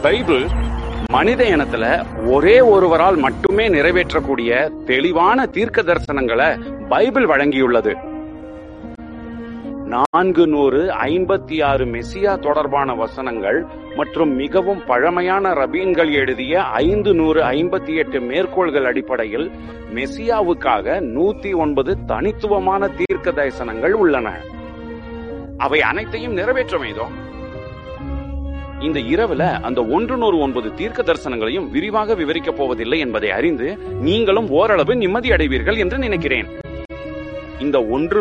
Bible மனித இனத்துல ஒரே ஒருவரால் மட்டுமே நிறைவேற்றக்கூடிய தெளிவான தீர்க்க தரிசனங்களை பைபிள் வழங்கியுள்ளது நான்கு நூறு ஐம்பத்தி ஆறு மெசியா தொடர்பான வசனங்கள் மற்றும் மிகவும் பழமையான ரபீன்கள் எழுதிய ஐந்து நூறு ஐம்பத்தி எட்டு மேற்கோள்கள் அடிப்படையில் மெசியாவுக்காக நூத்தி ஒன்பது தனித்துவமான தீர்க்க தரிசனங்கள் உள்ளன அவை அனைத்தையும் நிறைவேற்றும் ஏதோ இந்த இரவுல அந்த ஒன்று நூறு ஒன்பது தீர்க்க தரிசனங்களையும் விரிவாக விவரிக்கப் போவதில்லை என்பதை அறிந்து நீங்களும் ஓரளவு நிம்மதி அடைவீர்கள் என்று நினைக்கிறேன் இந்த ஒன்று